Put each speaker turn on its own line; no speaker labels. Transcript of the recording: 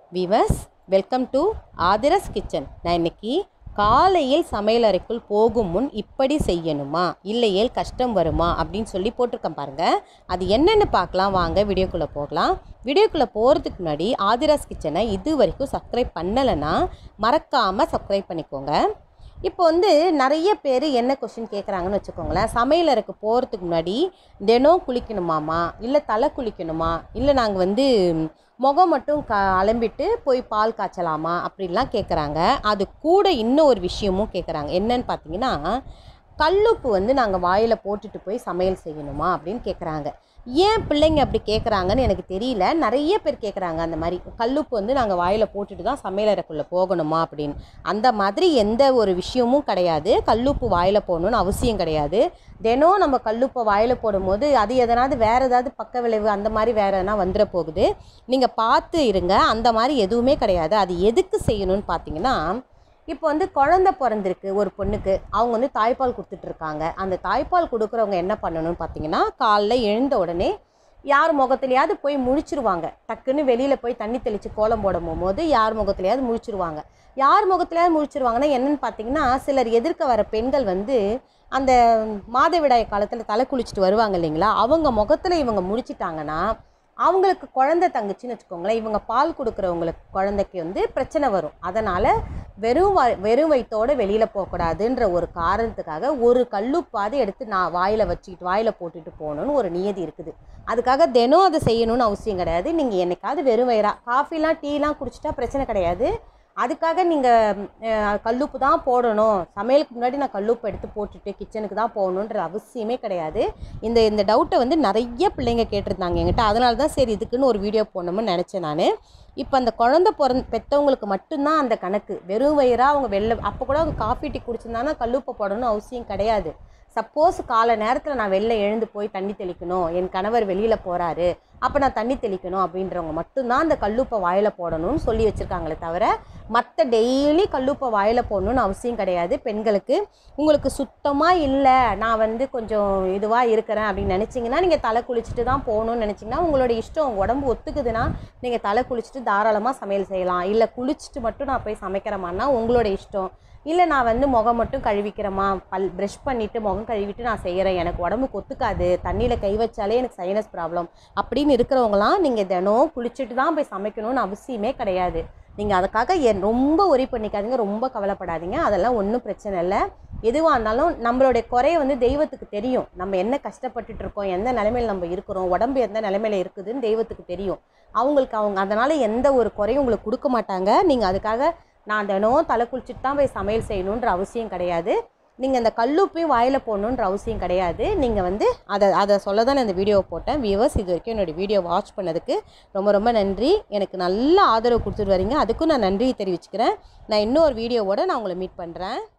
விவஸ் welcome to ஆதிரஸ் kitchen நான் இன்னைக்கு காலையில் சமையலறைக்குள் போகும் முன் இப்படி செய்யணுமா இல்லையேல் கஷ்டம் வருமா அப்படின்னு சொல்லி போட்டிருக்கேன் பாருங்க அது என்னென்னு பார்க்கலாம் வாங்க வீடியோக்குள்ளே போகலாம் வீடியோக்குள்ளே போகிறதுக்கு முன்னாடி ஆதிராஸ் கிச்சனை இது வரைக்கும் சப்ஸ்கிரைப் பண்ணலைன்னா மறக்காமல் சப்ஸ்கிரைப் பண்ணிக்கோங்க இப்போ வந்து நிறைய பேர் என்ன கொஷின் கேட்குறாங்கன்னு வச்சுக்கோங்களேன் சமையலறைக்கு போகிறதுக்கு முன்னாடி தினம் குளிக்கணுமாமா இல்லை தலை குளிக்கணுமா இல்லை நாங்கள் வந்து முகம் மட்டும் க அலம்பிட்டு போய் பால் காய்ச்சலாமா அப்படிலாம் கேட்குறாங்க அது கூட இன்னும் ஒரு விஷயமும் கேட்குறாங்க என்னன்னு பார்த்தீங்கன்னா கல்லுப்பு வந்து நாங்கள் வாயில் போட்டுட்டு போய் சமையல் செய்யணுமா அப்படின்னு கேட்குறாங்க ஏன் பிள்ளைங்க அப்படி கேட்குறாங்கன்னு எனக்கு தெரியல நிறைய பேர் கேட்குறாங்க அந்த மாதிரி கல்லுப்பு வந்து நாங்கள் வாயில் போட்டுட்டு தான் சமையலறைக்குள்ளே போகணுமா அப்படின்னு அந்த மாதிரி எந்த ஒரு விஷயமும் கிடையாது கல்லுப்பு வாயில் போடணும்னு அவசியம் கிடையாது தினம் நம்ம கல்லுப்பை வாயில் போடும்போது அது எதனாவது வேறு ஏதாவது பக்க விளைவு அந்த மாதிரி வேறு எதனா வந்துட போகுது நீங்கள் பார்த்து இருங்க அந்த மாதிரி எதுவுமே கிடையாது அது எதுக்கு செய்யணும்னு பார்த்தீங்கன்னா இப்போ வந்து குழந்த பிறந்திருக்கு ஒரு பொண்ணுக்கு அவங்க வந்து தாய்ப்பால் கொடுத்துட்ருக்காங்க அந்த தாய்ப்பால் கொடுக்குறவங்க என்ன பண்ணணும்னு பார்த்தீங்கன்னா காலைல எழுந்த உடனே யார் முகத்துலையாவது போய் முழிச்சிருவாங்க டக்குன்னு வெளியில் போய் தண்ணி தெளித்து கோலம் போட போகும்போது யார் முகத்துலையாவது முழிச்சிருவாங்க யார் முகத்துலையாவது முழிச்சிருவாங்கன்னா என்னென்னு பார்த்தீங்கன்னா சிலர் எதிர்க்க வர பெண்கள் வந்து அந்த மாதவிடாய் காலத்தில் தலை குளிச்சுட்டு வருவாங்க இல்லைங்களா அவங்க முகத்தில் இவங்க முடிச்சிட்டாங்கன்னா அவங்களுக்கு குழந்தை தங்குச்சின்னு வச்சுக்கோங்களேன் இவங்க பால் கொடுக்குறவங்களுக்கு குழந்தைக்கு வந்து பிரச்சனை வரும் அதனால் வெறும் வ வெறும் வயிற்றோடு வெளியில் போகக்கூடாதுன்ற ஒரு காரணத்துக்காக ஒரு கல்லுப்பாது எடுத்து நான் வாயில் வச்சுக்கிட்டு வாயில் போட்டுட்டு போகணுன்னு ஒரு நியதி இருக்குது அதுக்காக தினம் அதை செய்யணும்னு அவசியம் கிடையாது நீங்கள் என்னைக்காவது வெறும் வயிறா காஃபிலாம் டீலாம் குடிச்சிட்டா பிரச்சனை கிடையாது அதுக்காக நீங்கள் கல்லுப்பு தான் போடணும் சமையலுக்கு முன்னாடி நான் கல்லுப்பு எடுத்து போட்டுட்டு கிச்சனுக்கு தான் போகணுன்ற அவசியமே கிடையாது இந்த இந்த டவுட்டை வந்து நிறைய பிள்ளைங்க கேட்டிருந்தாங்க என்கிட்ட அதனால தான் சரி இதுக்குன்னு ஒரு வீடியோ போடணும்னு நினச்சேன் நான் இப்போ அந்த குழந்த பிறந்த பெற்றவங்களுக்கு மட்டும்தான் அந்த கணக்கு வெறும் வயிறாக அவங்க வெளில அப்போ கூட அவங்க காஃபி டீ குடிச்சிருந்தாங்கன்னா கல்லுப்பை போடணும்னு அவசியம் கிடையாது சப்போஸ் காலை நேரத்தில் நான் வெளில எழுந்து போய் தண்ணி தெளிக்கணும் என் கணவர் வெளியில் போகிறாரு அப்போ நான் தண்ணி தெளிக்கணும் அப்படின்றவங்க மட்டும்தான் அந்த கல்லுப்பை வாயில் போடணும்னு சொல்லி வச்சுருக்காங்களே தவிர மற்ற டெய்லி கல்லுப்பை வாயில் போடணும்னு அவசியம் கிடையாது பெண்களுக்கு உங்களுக்கு சுத்தமாக இல்லை நான் வந்து கொஞ்சம் இதுவாக இருக்கிறேன் அப்படின்னு நினச்சிங்கன்னா நீங்கள் தலை குளிச்சுட்டு தான் போகணும்னு நினச்சிங்கன்னா உங்களோட இஷ்டம் உங்கள் உடம்பு ஒத்துக்குதுன்னா நீங்கள் தலை குளிச்சுட்டு தாராளமாக சமையல் செய்யலாம் இல்லை குளிச்சுட்டு மட்டும் நான் போய் சமைக்கிறேமான்னா உங்களோட இஷ்டம் இல்லை நான் வந்து முகம் மட்டும் கழுவிக்கிறேம்மா பல் ப்ரஷ் பண்ணிவிட்டு முகம் கழுவிட்டு நான் செய்கிறேன் எனக்கு உடம்புக்கு ஒத்துக்காது தண்ணியில் கை வச்சாலே எனக்கு சைனஸ் ப்ராப்ளம் அப்படின்னு இருக்கிறவங்களாம் நீங்கள் தினம் குளிச்சுட்டு தான் போய் சமைக்கணும்னு அவசியமே கிடையாது நீங்கள் அதுக்காக என் ரொம்ப ஒரி பண்ணிக்காதீங்க ரொம்ப கவலைப்படாதீங்க அதெல்லாம் ஒன்றும் பிரச்சனை இல்லை எதுவாக இருந்தாலும் நம்மளுடைய குறைய வந்து தெய்வத்துக்கு தெரியும் நம்ம என்ன கஷ்டப்பட்டுட்டு இருக்கோம் எந்த நிலைமையில் நம்ம இருக்கிறோம் உடம்பு எந்த நிலைமையில் இருக்குதுன்னு தெய்வத்துக்கு தெரியும் அவங்களுக்கு அவங்க அதனால் எந்த ஒரு குறையும் உங்களுக்கு கொடுக்க மாட்டாங்க நீங்கள் அதுக்காக நான் தினம் தலை குளிச்சுட்டு தான் போய் சமையல் செய்யணுன்ற அவசியம் கிடையாது நீங்கள் இந்த கல்லுப்பையும் வாயில் போடணுன்ற அவசியம் கிடையாது நீங்கள் வந்து அதை அதை சொல்ல தான் நான் இந்த வீடியோவை போட்டேன் வியூவர்ஸ் இது வரைக்கும் என்னோடய வீடியோ வாட்ச் பண்ணதுக்கு ரொம்ப ரொம்ப நன்றி எனக்கு நல்ல ஆதரவு கொடுத்துட்டு வரீங்க அதுக்கும் நான் நன்றி தெரிவிச்சுக்கிறேன் நான் இன்னொரு வீடியோவோட நான் உங்களை மீட் பண்ணுறேன்